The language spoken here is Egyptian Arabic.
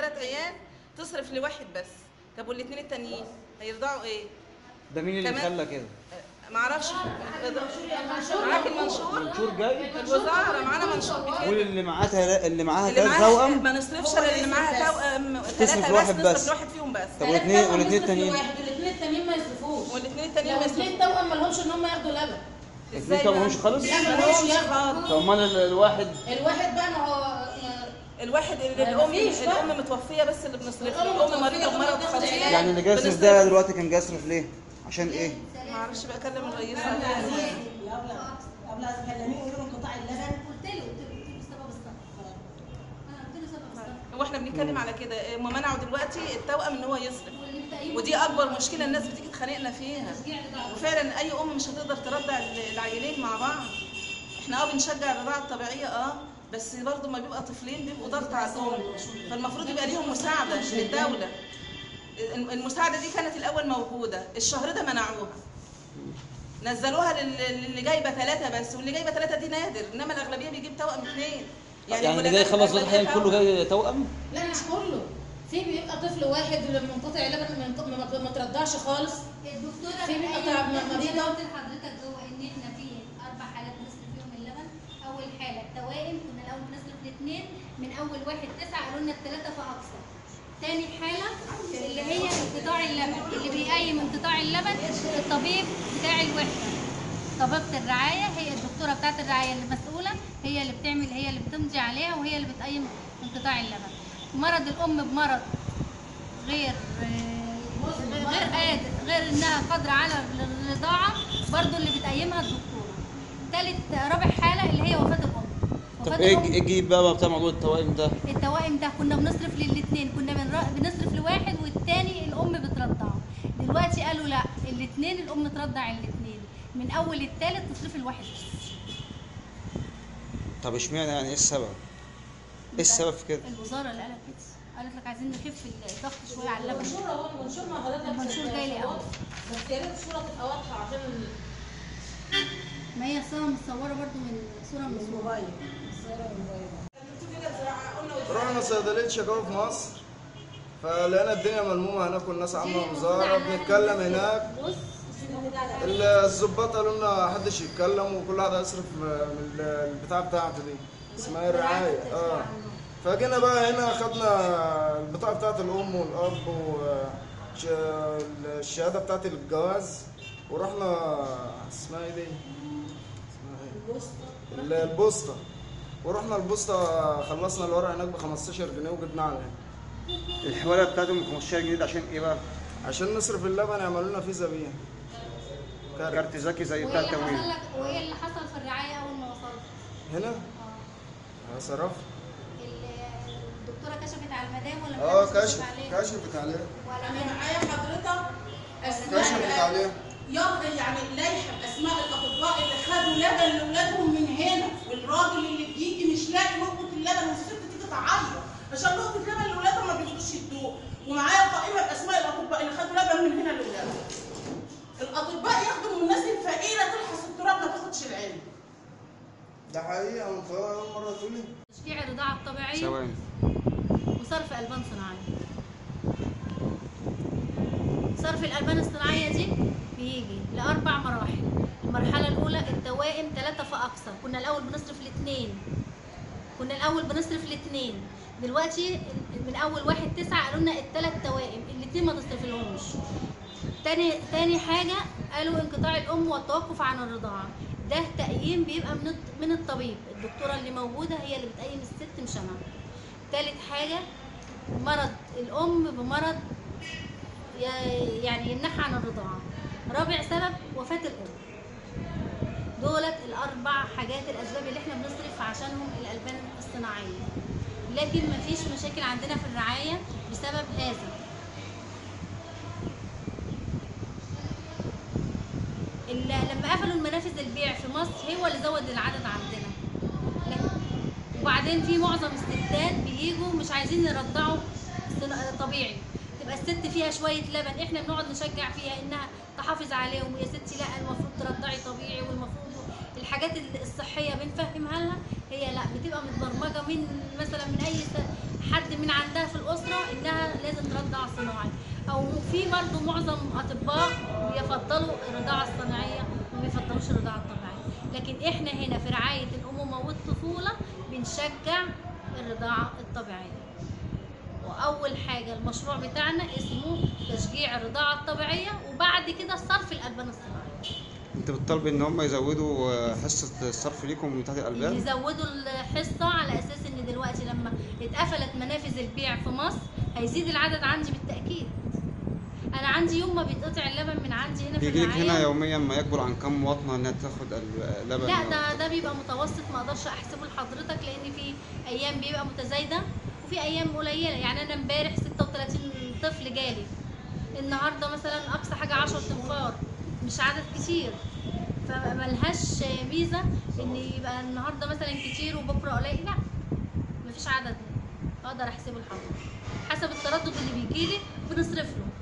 ثلاث عيال تصرف لواحد بس طب والاثنين التانيين هيرضعوا ايه ده مين اللي كمان- خلى كده؟ معرفش معاك المنشور منشور جاي الوزاره معانا منشور قول بكده اللي معاه تلا- اللي معاها اللي ثلاث معاها توأم ما نصرفش الا اللي معاها توأم ثلاثه لواحد بس بس. نصرف لواحد فيهم بس طب والاثنين والاثنين التانيين والاثنين التانيين ما يصرفوش والاثنين التانيين لو ما اثنين يصرفوش توأم ما لهمش ان هم ياخدوا لبن الاثنين توأم مش خالص؟ لا ما لهمش ياخدوا طب امال ال- الواحد الواحد بقى ما هو ما- الواحد اللي ما الام فيش بقى. الام متوفيه بس اللي بنصرف له الأم الام مريضه متوفية بمرض بتاخد خطير علاج. يعني اللي جاسر بنصرف- ده دلوقتي كان جاسرف ليه؟ عشان ايه؟ معرفش بقى اكلم الرئيس قبل قبل كلميه يقولوا انقطاع اللبن قلت له قلت له قلت له سبب الصف انا قلت له سبب الصف هو احنا بنتكلم على كده هم منعوا دلوقتي التوأم ان هو يصرف واللي بتأيده ودي اكبر مشكله الناس بتيجي تخانقنا فيها تشجيع لدعوة. وفعلا اي ام مش هتقدر ترضع ال- العيلين مع بعض احنا اه بنشجع الرضاعه الطبيعيه اه بس برضه ما بيبقى طفلين بيبقوا ضغط على الام فالمفروض يبقى ليهم مساعده من الدوله الم- المساعده دي كانت الاول موجوده الشهر ده منعوها نزلوها لل- للي جايبه ثلاثه بس واللي جايبه ثلاثه دي نادر انما الاغلبيه بيجيب توأم اثنين يعني اللي الولادات جاي يخلص الأغلبية الحين كله توأم. جاي توأم؟ لا مش كله في بيبقى طفل واحد منقطع لبن ما- ما- ما ترضعش خالص الدكتوره في بتأيد قطع الكلام اللي مريضة. أنا قلت لحضرتك جوه ان احنا في اربع حالات بنصرف فيهم اللبن اول حاله التوائم كنا الاول بنصرف الاثنين من اول واحد تسعه قالوا لنا الثلاثه فاقصى تاني حالة اللي هي انقطاع اللبن اللي بيقيم انقطاع اللبن الطبيب بتاع الوحدة طبيبة الرعاية هي الدكتورة بتاعت الرعاية اللي مسؤولة هي اللي بتعمل هي اللي بتمضي عليها وهي اللي بتقيم انقطاع اللبن مرض الأم بمرض غير غير قادر غير انها قادرة على الرضاعة برضو اللي بتقيمها الدكتورة تالت رابع حالة اللي هي وفاة الأم طب وفاة ايه الأم ايه الجديد بقى بتاع موضوع التوائم ده؟ التوائم ده كنا بنصرف للاثنين كنا بنر- بنصرف لواحد والتاني الام بترضعه دلوقتي قالوا لا الاثنين الام ترضع الاثنين من اول التالت تصرف الواحد بس طب اشمعنى يعني ايه السبب؟ ايه السبب في كده؟ الوزاره اللي قالت كده قالت لك عايزين نخف الضغط شويه على اللبن المنشور اهو المنشور مع حضرتك المنشور جاي لي أهو. بس يا ريت الصوره تبقى واضحه عشان ال- ما هي صوره متصوره برضو من صوره من صوره الموبايل الصورة الموبايل رحنا صيدلية شكاوى في مصر فلقينا الدنيا ملمومة هناك والناس عاملة مظاهرة بنتكلم هناك ال- الظباط قالوا لنا محدش يتكلم وكل واحد هيصرف من ال- البتاع بتاعته دي اسمها إيه؟ الرعاية اه فجينا بقى هنا خدنا البطاقة بتاعت الأم والأب والشهادة بتاعت الجواز ورحنا اسمها ايه دي؟ اسمها ايه؟ ال- البوسطة ورحنا البوسطة خلصنا الورق هناك ب 15 جنيه وجبنا على هنا الحوالة بتاعتهم 15 جنيه ده عشان ايه بقى؟ عشان نصرف اللبن يعملوا لنا فيزا بيها كارت كارت ذكي زي وايه بتاع اللي التموين حصل لك وايه اللي حصل في الرعايه اول ما وصلت هنا اه صرفت ال- الدكتوره كشفت على المدام ولا اه المدام كشف عليها؟ كشفت عليه ولا انا مين؟ معايا حضرتك كشفت اسماء عليه يرضي يعني لائحه باسماء الاطباء اللي خدوا لبن لاولادهم من هنا والراجل اللي بيجي مش لاقي نقطه اللبن والست تيجي تعيط عشان نقطه لبن لاولادهم ما بيقدروش يدوه ومعايا قائمه باسماء الاطباء اللي خدوا لبن من هنا لاولادهم الاطباء ياخدوا من الناس الفقيره تلحس التراب ما تاخدش العلم ده حقيقة من أول مرة تقولي تشجيع الرضاعه الطبيعيه ثواني وصرف البان صناعيه صرف الالبان الصناعيه دي بيجي لاربع مراحل المرحله الاولى التوائم ثلاثه فاكثر كنا الاول بنصرف لاثنين كنا الاول بنصرف لاثنين دلوقتي من اول واحد تسعة قالوا لنا الثلاث توائم الاثنين ما تصرف لهمش تاني تاني حاجه قالوا انقطاع الام والتوقف عن الرضاعه ده تقييم بيبقى من الط- من الطبيب الدكتوره اللي موجوده هي اللي بتقيم الست مش انا تالت حاجة مرض الأم بمرض ي- يعني يمنعها عن الرضاعة رابع سبب وفاة الأم دولت الأربع حاجات الأسباب اللي احنا بنصرف عشانهم الألبان الصناعية لكن مفيش مشاكل عندنا في الرعاية بسبب هذا ال- لما قفلوا المنافذ البيع في مصر هو اللي زود العدد عندنا لكن وبعدين في معظم الستات بيجوا مش عايزين يرضعوا صن- طبيعي تبقى الست فيها شويه لبن احنا بنقعد نشجع فيها انها تحافظ عليهم يا ستي لا المفروض ترضعي طبيعي والمفروض الحاجات ال- الصحيه بنفهمها لها هي لا بتبقى متبرمجه من مثلا من اي س- حد من عندها في الاسره انها لازم ترضع صناعي او في برضه معظم اطباء بيفضلوا الرضاعه الصناعيه وما بيفضلوش الرضاعه الطبيعيه لكن احنا هنا في رعايه الامومه والطفوله بنشجع الرضاعه الطبيعيه واول حاجه المشروع بتاعنا اسمه تشجيع الرضاعه الطبيعيه وبعد كده صرف الالبان الصناعيه انت بتطالب ان هم يزودوا آه، حصه الصرف ليكم بتاعت الالبان يزودوا الحصه على اساس ان دلوقتي لما اتقفلت منافذ البيع في مصر هيزيد العدد عندي بالتاكيد انا عندي يوم ما بيتقطع اللبن من عندي هنا في بيجي لك هنا الرعايه يوميا ما يكبر عن كم مواطنه انها تاخد اللبن لا ده ده بيبقى متوسط ما اقدرش احسبه لحضرتك لان في ايام بيبقى متزايده وفي ايام قليله يعني انا امبارح 36 طفل جالي النهارده مثلا اقصى حاجه 10 تنفار مش عدد كتير فملهاش ميزه ان يبقى النهارده مثلا كتير وبكره قليل لا مفيش عدد اقدر احسبه لحضرتك حسب التردد اللي بيجيلي بنصرف له